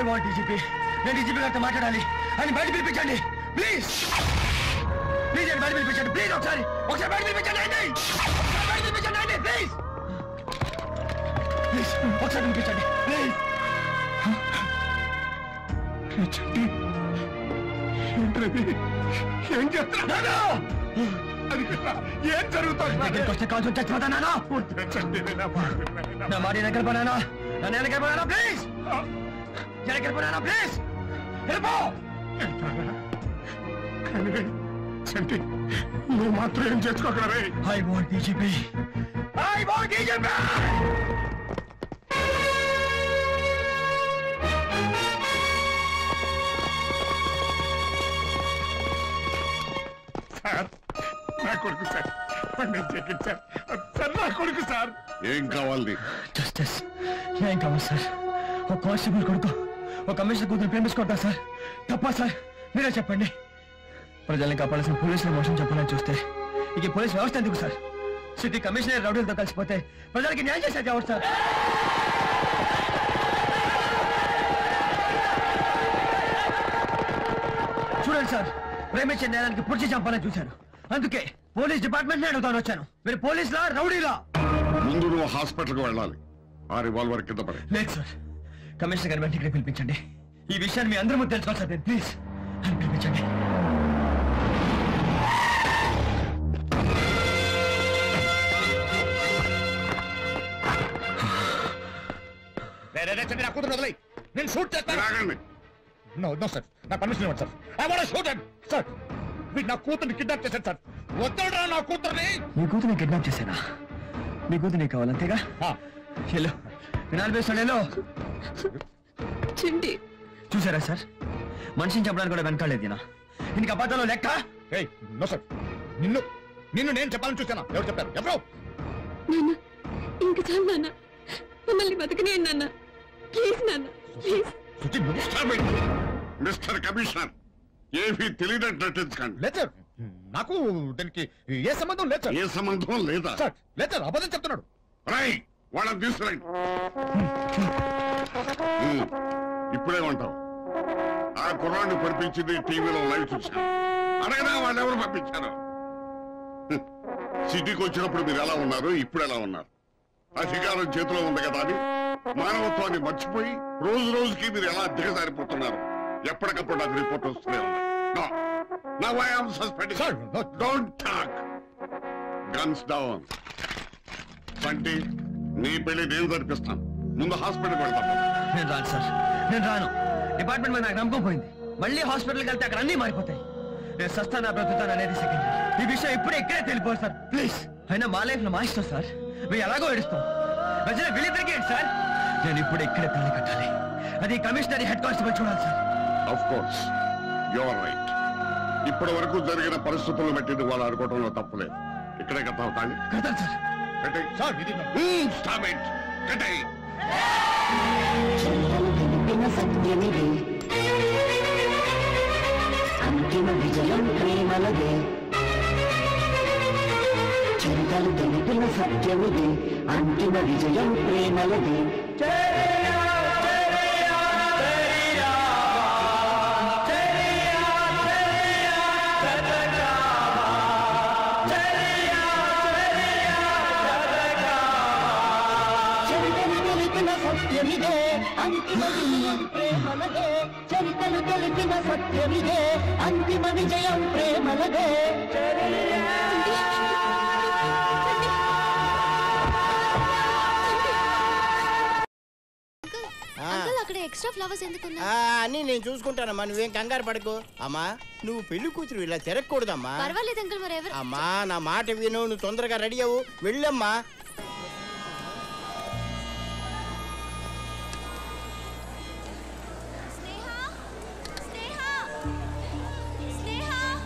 I want DGP నేను DGP గారితో మాట్లాడాలి అని బయట పిలిపించండి ప్లీజ్ ప్లీజ్ అని బయట పిలిపించండి ప్లీజ్ ఒకసారి ఒకసారి బయట పిలిపించండి అండి ఒకసారి బయట పిలిపించండి అండి ప్లీజ్ ప్లీజ్ ఒకసారి పిలిపించండి ప్లీజ్ ఏం చేస్తున్నా అది కదా, ఏం జరుగుతుంది దగ్గరికి వస్తే కాల్సి చచ్చిపోతా నానా నా మాట వెనకాల పోనానా నన్ను వెనకాల పోనానా ప్లీజ్ వెనకాల పోనానా ప్లీజ్ వెళ్ళిపో చంటి నువ్వు మాత్రం ఏం చేసుకోగలరా రే I want DGP I want DGP sir నా కొడుకు సార్ వాడిని చెక్కింది సార్ సార్ నా కొడుకు సార్ ఏం కావాలి జస్టిస్ ఏం కావాలి సార్ ఒక కానిస్టేబుల్ కొడుకు ఒక కమిషనర్ కూతురు ప్రేమించుకుంటా సార్ తప్ప సార్ మీరే చెప్పండి ప్రజల్ని కాపాడాల్సిన పోలీసుల మోసం చెప్పాలని చూస్తే ఇక ఈ పోలీస్ వ్యవస్థ ఎందుకు సార్ సిటీ కమిషనర్ రౌడీలతో కలిసిపోతే ప్రజలకి న్యాయం చేసేది ఎవరు సార్ చూడండి సార్ ప్రేమించే నేరానికి పుడిచి చంపాలని చూశాను అందుకే పోలీస్ డిపార్ట్మెంట్ అడుగుతాను వచ్చాను మీరు పోలీసులా రౌడీలా ముందు నువ్వు హాస్పిటల్కి వెళ్ళాలి ఆ రివాల్వర్ కింద పడి లేదు సార్ కమిషనర్ గారి వెంటనే పిలిపించండి ఈ విషయాన్ని మీ అందరూ ముందు తెలుసుకోవాలి సార్ ప్లీజ్ అని పిలిపించండి నా కూతురు వదిలేయ్. నేను షూట్ చేస్తాను ఆగండి నో నో సార్ నా పర్మిషన్ ఇవ్వండి sir I want shoot him sir వీడు నా కూతుర్ని కిడ్నాప్ చేశాడు సార్ వద్దరా నా కూతుర్ని మీ కూతురు కిడ్నాప్ చేశానా మీ కూతురు నీకు కావాలి అంతేగా హలో వినాలి వేసాడేలో చింటి చూసారా సార్ మనిషిని చెప్పడానికి కూడా వెనకాలేదు ఈయన దీనికి అబద్ధాలు లెక్క ఏయ్ నో సార్ నిన్ను నిన్ను నేను చెప్పాలని చూసానా ఎవరు చెప్పారు ఎవరు నాన్న ఇంక చాలు నాన్న మమ్మల్ని బతకనేయండి నాన్న ప్లీజ్ నాన్న ప్లీజ్ శుచి నువ్వు Stop it. మిస్టర్ కమిషనర్ ఏమీ తెలియనట్టు నటించకండి లేదు సార్ నాకు దీనికి ఏ సంబంధం లేదు సార్ ఏ సంబంధం లేదా సార్ లేదు సార్ అబద్ధం చెప్తున్నాడు రై వాళ్ళని తీసుకురండి ఉమ్, ఇప్పుడేమంటావు ఆ కుర్రాన్ని పంపించింది టీవీలో లైవ్ చూశాను అడగనా వాళ్ళు ఎవరు పంపించారు హ్మ్. సిటీకి వచ్చినప్పుడు మీరు ఎలా ఉన్నారు ఇప్పుడు ఎలా ఉన్నారు అధికారం చేతిలో ఉంది కదా అని మానవత్వాన్ని మర్చిపోయి రోజు రోజుకి మీరు ఎలా దిగజారిపోతున్నారు ఎప్పటికప్పుడు నాకు రిపోర్ట్ వస్తూనే ఉంది No. Now I am suspending. Sir, no. Don't talk. Guns down. Bunty నీ పెళ్లి నేను జరిపిస్తాను ముందు హాస్పిటల్కి వెళ్తాను నేను రాను సార్ నేను రాను డిపార్ట్మెంట్ మీద నాకు నమ్మకం పోయింది మళ్ళీ హాస్పిటల్కి వెళ్తే అక్కడ అన్నీ మారిపోతాయి నేను సస్తానా బ్రతుకుతాను అనేది సెకండ్ ఈ విషయం ఇప్పుడే ఇక్కడే తెలిపోదు సార్ ప్లీజ్ అయినా మా లైఫ్ లో మా ఇష్టం సార్ మేము ఎలాగో ఏడుస్తాం ప్రజలు వీళ్ళిద్దరికీ ఏంటి సార్ నేను ఇప్పుడు ఇక్కడే తాళి కట్టాలి అది కమిషనరీ హెడ్ కానిస్టేబుల్ చూడాలి sir of course your right ఇప్పటి వరకు జరిగిన పరిస్థితులను బట్టి నువ్వు అలా అనుకోవడంలో తప్పులేదు ఇక్కడే కట్టావు తాళి కడతాను సార్ కట్టేయ్. సార్ ఇది Hmm, stop it. కట్టేయ్. తెలిపిన సత్యమిది అంతిమ విజయం ప్రేమలదే చింతలు తెలిపిన సత్యమిది అంతిమ విజయం ప్రేమలదే చరితలు తెలిపిన సత్యమిదే అంతిమ విజయం ప్రేమలదే చరితలు తెలిపిన సత్యమిదే అంతిమ విజయం ప్రేమలదే అంకుల్ అక్కడ ఎక్స్ట్రా ఫ్లవర్స్ ఎందుకున్నా ఆ, అన్నీ నేను చూసుకుంటానమ్మా నువ్వేం కంగారు పడకు అమ్మా నువ్వు పెళ్లి కూతురు ఇలా తిరగకూడదమ్మా పర్వాలేదు అంకుల్ మరి ఎవరు అమ్మా నా మాట విను నువ్వు తొందరగా రెడీ అవ్వు వెళ్ళమ్మా స్నేహ స్నేహ స్నేహ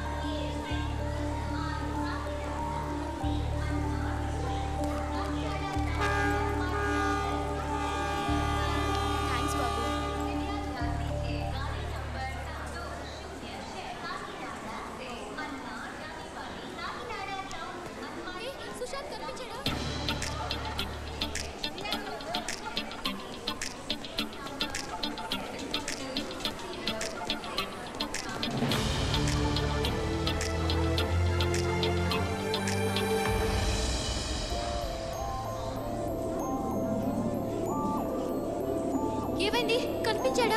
థ్యాంక్స్ బాబు ఏ, సుశాంత్ కనిపించాడా ఏమైంది కనిపించాడా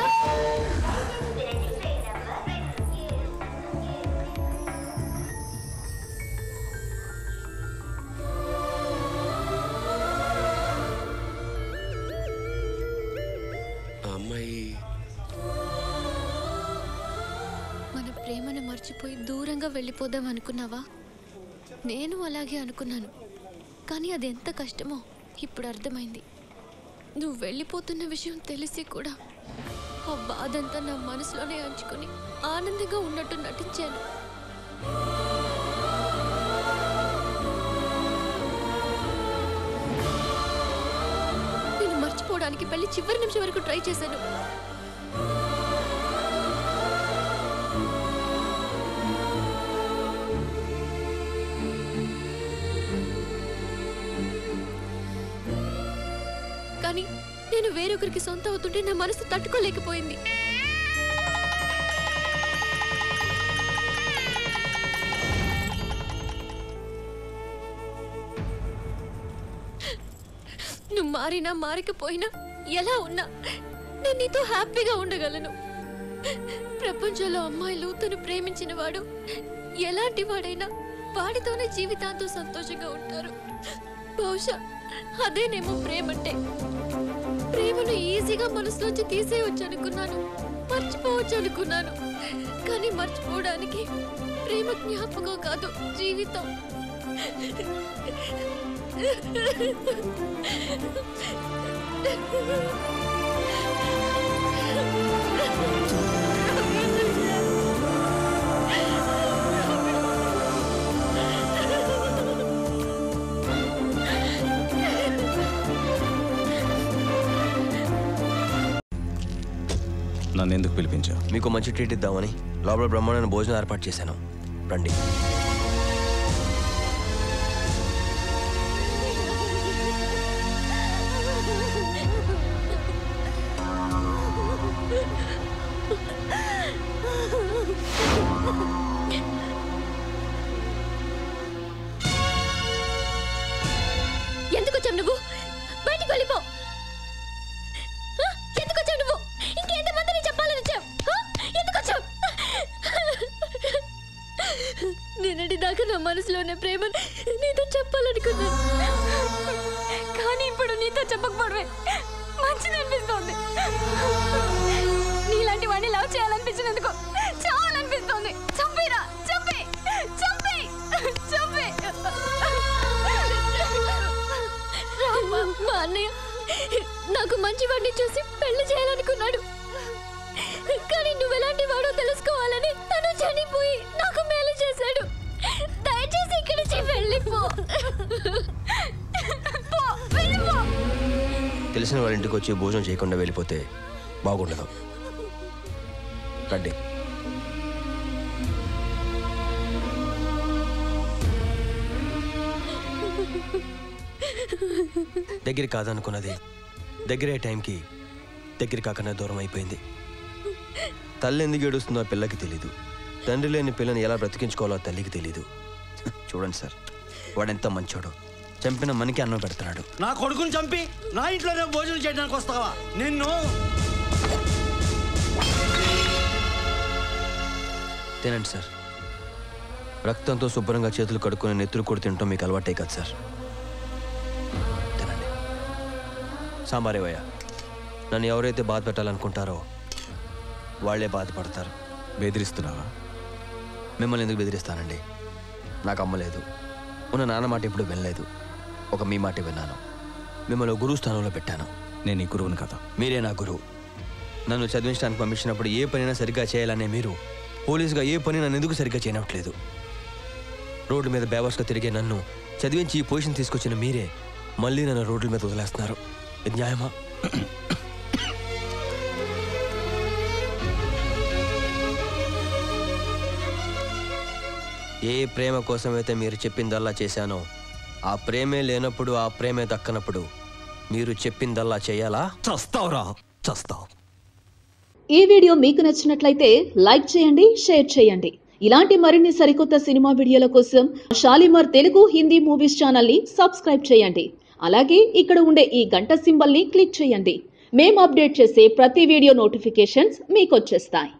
ఆ అమ్మాయి మన ప్రేమను మర్చిపోయి దూరంగా వెళ్ళిపోదాం అనుకున్నావా నేను అలాగే అనుకున్నాను కానీ అది ఎంత కష్టమో ఇప్పుడు అర్థమైంది నువ్వు వెళ్ళిపోతున్న విషయం తెలిసి కూడా ఆ బాధంతా నా మనసులోనే అంచుకొని ఆనందంగా ఉన్నట్టు నటించాను నేను మర్చిపోవడానికి పెళ్లి చివరి నిమిషం వరకు ట్రై చేశాను కానీ నేను వేరొకరికి సొంత అవుతుంటే నా మనసు తట్టుకోలేకపోయింది నువ్వు మారినా మారకపోయినా ఎలా ఉన్నా నేను నీతో హ్యాపీగా ఉండగలను ప్రపంచంలో అమ్మాయిలు తను ప్రేమించిన వాడు ఎలాంటి వాడైనా వాడితోనే జీవితాంతం సంతోషంగా ఉంటారు బహుశా అదేనేమో ప్రేమంటే ప్రేమను ఈజీగా మనసులోంచి తీసేయవచ్చు అనుకున్నాను మర్చిపోవచ్చు అనుకున్నాను కానీ మర్చిపోవడానికి ప్రేమ జ్ఞాపకం కాదు జీవితం నన్ను ఎందుకు పిలిపించావు మీకు మంచి ట్రీట్ ఇద్దామని లోపల బ్రహ్మాండమైన భోజనం ఏర్పాటు చేశాను రండి ఎందుకు వచ్చావు నువ్వు బయటికి వెళ్ళిపో హ? ఎందుకు వచ్చావు నువ్వు ఇంకెంతమందిని చెప్పాలని వచ్చావు హ? ఎందుకు వచ్చావు నిన్నటి దాకా నా మనసులో ఉన్న ప్రేమను నీతో చెప్పాలనుకున్నాను కానీ ఇప్పుడు నీతో చెప్పకపోవడమే మంచిది అనిపిస్తోంది నీలాంటి వాడిని లవ్ చేయాలనిపించినందుకు చావాలనిపిస్తోంది చంపిరా చంపి చంపి చంపి రామ్మా, మా అన్నయ్య నాకు మంచి వాడిని చూసి పెళ్లి చేయాలనుకున్నాడు కానీ నువ్వు ఎలాంటి వాడో తెలుసుకోవాలని తను చనిపోయి నాకు మేలు చేశాడు దయచేసి ఇక్కడి నుంచి వెళ్ళిపో పో, వెళ్ళిపో. తెలిసిన వాళ్ళ ఇంటికి వచ్చి భోజనం చేయకుండా వెళ్ళిపోతే బాగుండదు రండి దగ్గర కాదనుకున్నది దగ్గరే టైంకి దగ్గర కాకుండా దూరం అయిపోయింది తల్లి ఎందుకు ఏడుస్తుందో ఆ పిల్లకి తెలీదు తండ్రి లేని పిల్లని ఎలా బ్రతికించుకోవాలో ఆ తల్లికి తెలీదు చూడండి సార్ వాడెంత మంచోడు చంపిన మనకి అన్నం పెడుతున్నాడు నా కొడుకుని చంపి నా ఇంట్లోనే భోజనం చేయడానికి వస్తావా నిన్ను తినండి సార్ రక్తంతో శుభ్రంగా చేతులు కడుక్కుని నెత్తులు కొడి తినటం మీకు అలవాటే కదా సార్ తినండి సాంబారేవయ్య నన్ను ఎవరైతే బాధ పెట్టాలనుకుంటారో వాళ్ళే బాధపడతారు బెదిరిస్తున్నావా మిమ్మల్ని ఎందుకు బెదిరిస్తానండి నాకు అమ్మ లేదు ఉన్న నాన్న మాట ఇప్పుడు వినలేదు ఒక మీ మాట విన్నాను మిమ్మల్ని ఒక గురువు స్థానంలో పెట్టాను నేను ఈ గురువుని కదా మీరే నా గురువు నన్ను చదివించడానికి పంపించినప్పుడు ఏ పనైనా సరిగ్గా చేయాలనే మీరు పోలీసుగా ఏ పని నన్ను ఎందుకు సరిగ్గా చేయనట్లేదు రోడ్డు మీద బేవర్స్గా తిరిగే నన్ను చదివించి ఈ పొజిషన్ తీసుకొచ్చిన మీరే మళ్ళీ నన్ను రోడ్ల మీద వదిలేస్తున్నారు ఇది న్యాయమా ఏ ప్రేమ కోసమైతే మీరు చెప్పిందల్లా చేశానో ఆ ప్రేమే లేనప్పుడు ఆ ప్రేమే దక్కనప్పుడు మీరు చెప్పిందల్లా చేయాలా చస్తావురా చస్తావు ఈ వీడియో మీకు నచ్చినట్లయితే లైక్ చేయండి షేర్ చేయండి ఇలాంటి మరిన్ని సరికొత్త సినిమా వీడియోల కోసం షాలిమార్ తెలుగు హిందీ మూవీస్ ఛానల్ ని సబ్స్క్రైబ్ చేయండి అలాగే ఇక్కడ ఉండే ఈ గంట సింబల్ ని క్లిక్ చేయండి మేము అప్డేట్ చేసే ప్రతి వీడియో నోటిఫికేషన్స్ మీకు వచ్చేస్తాయి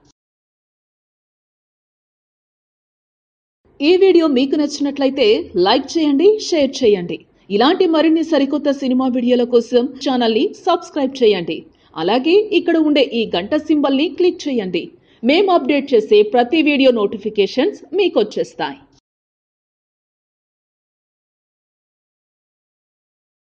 ఈ వీడియో మీకు నచ్చినట్లయితే లైక్ చేయండి షేర్ చేయండి ఇలాంటి మరిన్ని సరికొత్త సినిమా వీడియోల కోసం ఛానల్ని సబ్స్క్రైబ్ చేయండి అలాగే ఇక్కడ ఉండే ఈ గంట సింబల్ని క్లిక్ చేయండి మేము అప్డేట్ చేసే ప్రతి వీడియో నోటిఫికేషన్స్ మీకు వచ్చేస్తాయి